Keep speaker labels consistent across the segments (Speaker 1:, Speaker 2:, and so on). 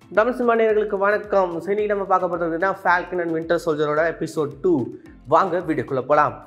Speaker 1: தமிழ் சிம்மானியர்களுக்கு வணக்கம் ஸோ இன்னைக்கு நம்ம பார்க்க போகிறதுனா ஃபால்கன் அண்ட் வின்டர் சோல்ஜரோட எபிசோட் டூ வாங்க வீடியோக்குள்ளே போகலாம்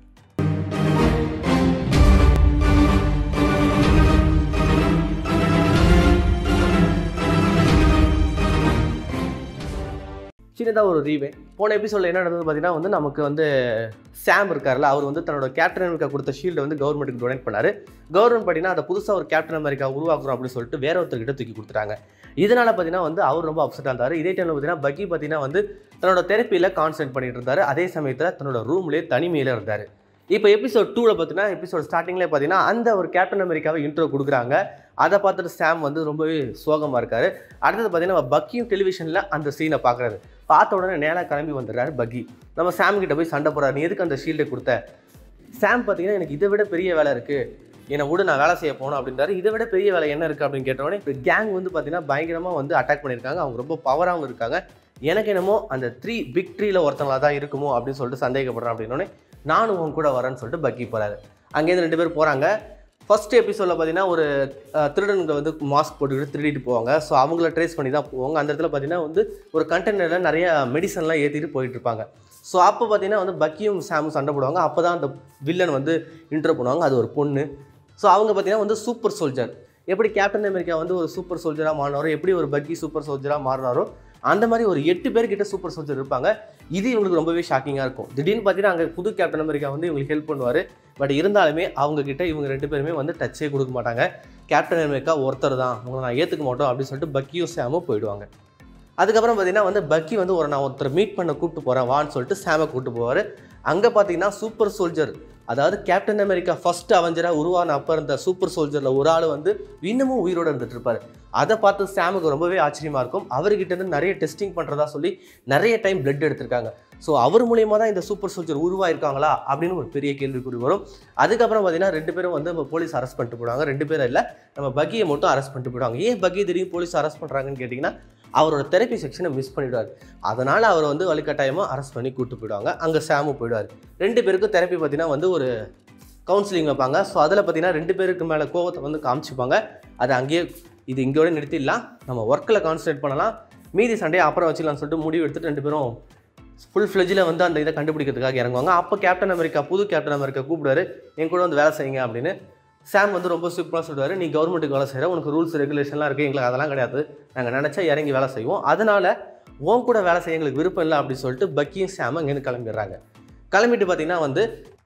Speaker 1: சின்னதாக ஒரு ரீவே போன எபிசோடில் என்ன நடந்தது பார்த்தீங்கன்னா வந்து நமக்கு வந்து சாம் இருக்கார்ல அவர் வந்து தன்னோட கேப்டன் அமெரிக்கா கொடுத்த ஷீல்டை வந்து கவர்மெண்ட்டுக்கு டொனேட் பண்ணார் கவர்மெண்ட் பார்த்தீங்கன்னா அதை புதுசாக ஒரு கேப்டன் அமெரிக்கா உருவாக்குறோம் அப்படின்னு சொல்லிட்டு வேற ஒருத்தர்கிட்ட தூக்கி கொடுத்துட்டாங்க இதனால் பார்த்தீங்கன்னா வந்து அவர் ரொம்ப அப்செட்டாக இருந்தார் இதே டைமில் பார்த்தீங்கன்னா பக்கி பார்த்தீங்கன்னா வந்து தன்னோட தெரப்பியில் கான்சென்ட் பண்ணிட்டு இருந்தார் அதே சமயத்தில் தன்னோட ரூம்லேயே தனிமையில் இருந்தார் இப்போ எபிசோட் டூவில் பார்த்தீங்கன்னா எபிசோட் ஸ்டார்டிங்லேயே பார்த்தீங்கன்னா அந்த ஒரு கேப்டன் அமெரிக்காவை இன்ட்ரோ கொடுக்குறாங்க அதை பார்த்துட்டு சாம் வந்து ரொம்பவே சோகமாக இருக்காரு அடுத்தது பார்த்தீங்கன்னா நம்ம பக்கியும் டெலிவிஷனில் அந்த சீனை பார்க்குறாரு பார்த்த உடனே நேராக கிளம்பி வந்துடுறாரு பக்கி நம்ம சாம் கிட்ட போய் சண்டை போடுறாரு நீ எதுக்கு அந்த ஷீல்டை கொடுத்த சாம் பார்த்தீங்கன்னா எனக்கு இதை விட பெரிய வேலை இருக்குது என்னை விட நான் வேலை செய்ய போகணும் அப்படின்றாரு இதை விட பெரிய வேலை என்ன இருக்குது அப்படின்னு கேட்டோடனே இப்போ கேங் வந்து பார்த்தீங்கன்னா பயங்கரமாக வந்து அட்டாக் பண்ணியிருக்காங்க அவங்க ரொம்ப பவராகவும் இருக்காங்க எனக்கு என்னமோ அந்த த்ரீ பிக் த்ரீல ஒருத்தங்களா தான் இருக்குமோ அப்படின்னு சொல்லிட்டு சந்தேகப்படுறேன் அப்படின்னோடனே நானும் உன் கூட வரேன்னு சொல்லிட்டு பக்கி போகிறாரு அங்கேருந்து ரெண்டு பேர் போகிறாங்க ஃபர்ஸ்ட் எபிசோடில் பார்த்தீங்கன்னா ஒரு அஹ், திருடனுங்க வந்து மாஸ்க் போட்டுக்கிட்டு திருடிட்டு போவாங்க ஸோ அவங்கள ட்ரேஸ் பண்ணி தான் போவாங்க அந்த இடத்துல பார்த்தீங்கன்னா வந்து ஒரு கண்டெய்னரில் நிறைய மெடிசன்லாம் ஏற்றிட்டு போயிட்டு இருப்பாங்க ஸோ அப்போ பார்த்தீங்கன்னா வந்து பக்கியும் சாமும் சண்டை போடுவாங்க அப்போ தான் அந்த வில்லன் வந்து இன்ட்ரோ பண்ணுவாங்க அது ஒரு பொண்ணு ஸோ அவங்க பார்த்தீங்கன்னா வந்து சூப்பர் சோல்ஜர் எப்படி கேப்டன் அமெரிக்கா வந்து ஒரு சூப்பர் சோல்ஜராக மாறினாரோ எப்படி ஒரு பக்கி சூப்பர் சோல்ஜராக மாறினாரோ அந்த மாதிரி ஒரு எட்டு பேர் கிட்ட சூப்பர் சோல்ஜர் இருப்பாங்க இது இவங்களுக்கு ரொம்பவே ஷாக்கிங்காக இருக்கும் திடீர்னு பார்த்தீங்கன்னா அங்கே புது கேப்டன் அமெரிக்கா வந்து இவங்களுக்கு ஹெல்ப் பண்ணுவார் பட் இருந்தாலுமே அவங்க கிட்ட இவங்க ரெண்டு பேருமே வந்து டச்சே கொடுக்க மாட்டாங்க கேப்டன் அமெரிக்கா ஒருத்தர் தான் உங்களை நான் ஏற்றுக்க மாட்டோம் அப்படின்னு சொல்லிட்டு பக்கியும் சாமும் போயிடுவாங்க அதுக்கப்புறம் பார்த்தீங்கன்னா வந்து பக்கி வந்து ஒரு நான் ஒருத்தர் மீட் பண்ண கூப்பிட்டு போகிறேன் வான்னு சொல்லிட்டு சாமை கூப்பிட்டு போவார் அங்கே பார்த்தீங்கன்னா சூப்பர் சோல்ஜர் அதாவது கேப்டன் அமெரிக்கா ஃபர்ஸ்ட் அவஞ்சராக உருவான அப்போ இருந்த சூப்பர் சோல்ஜரில் ஒரு ஆள் வந்து இன்னமும் உயிரோடு இருந்துட்டு இருப்பார் அதை பார்த்து சாமுக்கு ரொம்பவே ஆச்சரியமாக இருக்கும் அவர்கிட்ட இருந்து நிறைய டெஸ்டிங் பண்ணுறதா சொல்லி நிறைய டைம் பிளட் எடுத்திருக்காங்க ஸோ அவர் மூலியமாக தான் இந்த சூப்பர் சோல்ஜர் உருவாயிருக்காங்களா அப்படின்னு ஒரு பெரிய கேள்விக்குறி வரும் அதுக்கப்புறம் பார்த்தீங்கன்னா ரெண்டு பேரும் வந்து நம்ம போலீஸ் அரெஸ்ட் பண்ணிட்டு போடுவாங்க ரெண்டு பேரும் இல்லை நம்ம பக்கியை மட்டும் அரெஸ்ட் பண்ணிட்டு போயிடுவாங்க ஏன் பக்கி திடீர்னு போலீஸ் அரெஸ்ட் பண்ணுறாங்கன்னு கேட்டிங்கன்னா அவரோட தெரப்பி செக்ஷனை மிஸ் பண்ணிடுவார் அதனால் அவர் வந்து வலுக்கட்டாயமாக அரெஸ்ட் பண்ணி கூட்டு போயிடுவாங்க அங்கே சாமு போயிடுவார் ரெண்டு பேருக்கும் தெரப்பி பார்த்தீங்கன்னா வந்து ஒரு கவுன்சிலிங் வைப்பாங்க ஸோ அதில் பார்த்தீங்கன்னா ரெண்டு பேருக்கு மேலே கோவத்தை வந்து காமிச்சிப்பாங்க அது அங்கேயே இது இங்கேயோட நிறுத்திடலாம் நம்ம ஒர்க்கில் கான்சன்ட்ரேட் பண்ணலாம் மீதி சண்டையை அப்புறம் வச்சுக்கலாம்னு சொல்லிட்டு முடிவு எடுத்துட்டு ரெண்டு பேரும் ஃபுல் ஃப்ளெஜில் வந்து அந்த இதை கண்டுபிடிக்கிறதுக்காக இறங்குவாங்க அப்போ கேப்டன் அமெரிக்கா புது கேப்டன் அமெரிக்கா கூப்பிடுவாரு என் கூட வந்து வேலை செய்யுங்க அப்படின்னு சாம் வந்து ரொம்ப சூப்பராக சொல்லுவார் நீ கவர்மெண்ட்டுக்கு வேலை செய்கிற உனக்கு ரூல்ஸ் ரெகுலேஷன்லாம் இருக்குது எங்களுக்கு அதெல்லாம் கிடையாது நாங்கள் நினச்சா இறங்கி வேலை செய்வோம் அதனால் உன் கூட வேலை செய்ய எங்களுக்கு விருப்பம் இல்லை அப்படின்னு சொல்லிட்டு பக்கியும் சாம் அங்கேருந்து கிளம்பிடுறாங்க கிளம்பிட்டு பார்த்தீங்கன்னா வந்து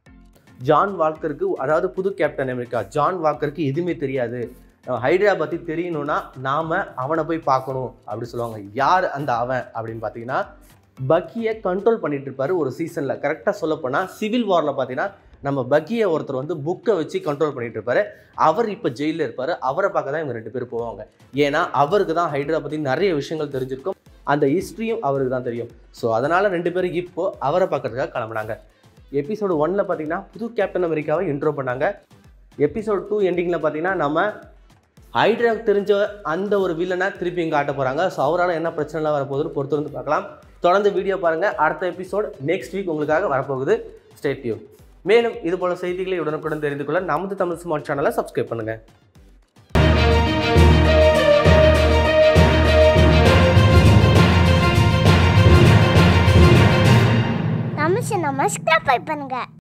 Speaker 1: ஜான் வாக்கருக்கு அதாவது புது கேப்டன் அமெரிக்கா ஜான் வாக்கருக்கு எதுவுமே தெரியாது நம்ம ஹைட்ரா பற்றி தெரியணும்னா நாம் அவனை போய் பார்க்கணும் அப்படின்னு சொல்லுவாங்க யார் அந்த அவன் அப்படின்னு பார்த்தீங்கன்னா பக்கியை கண்ட்ரோல் பண்ணிட்டு இருப்பாரு ஒரு சீசனில் கரெக்டாக சொல்லப்போனால் சிவில் வாரில் பார்த்தீங்கன்னா நம்ம பக்கியை ஒருத்தர் வந்து புக்கை வச்சு கண்ட்ரோல் பண்ணிட்டு இருப்பாரு அவர் இப்போ ஜெயிலில் இருப்பார் அவரை பார்க்க தான் இவங்க ரெண்டு பேரும் போவாங்க ஏன்னா அவருக்கு தான் ஹைட்ரா பற்றி நிறைய விஷயங்கள் தெரிஞ்சிருக்கும் அந்த ஹிஸ்ட்ரியும் அவருக்கு தான் தெரியும் ஸோ அதனால் ரெண்டு பேரும் இப்போ அவரை பார்க்கறதுக்காக கிளம்புனாங்க எபிசோடு ஒன்னில் பார்த்தீங்கன்னா புது கேப்டன் அமெரிக்காவை இன்ட்ரோ பண்ணாங்க எபிசோட் டூ எண்டிங்கில் பார்த்தீங்கன்னா நம்ம ஹைட்ராக்கு தெரிஞ்ச அந்த ஒரு வில்லனை திருப்பி இங்கே ஆட்ட போகிறாங்க ஸோ அவரால் என்ன பிரச்சனைலாம் வரப்போகுதுன்னு பொறுத்து வந்து பார்க்கலாம் தொடர்ந்து வீடியோ பாருங்கள் அடுத்த எபிசோட் நெக்ஸ்ட் வீக் உங்களுக்காக வரப்போகுது ஸ்டேட்யூ மேலும் இது போல செய்திகளை உடனுக்குடன் தெரிந்து கொள்ள நமது தமிழ் ஸ்மார்ட் சேனலை சப்ஸ்கிரைப் பண்ணுங்கள்
Speaker 2: தமிழ் நமஸ்கார் பண்ணுங்க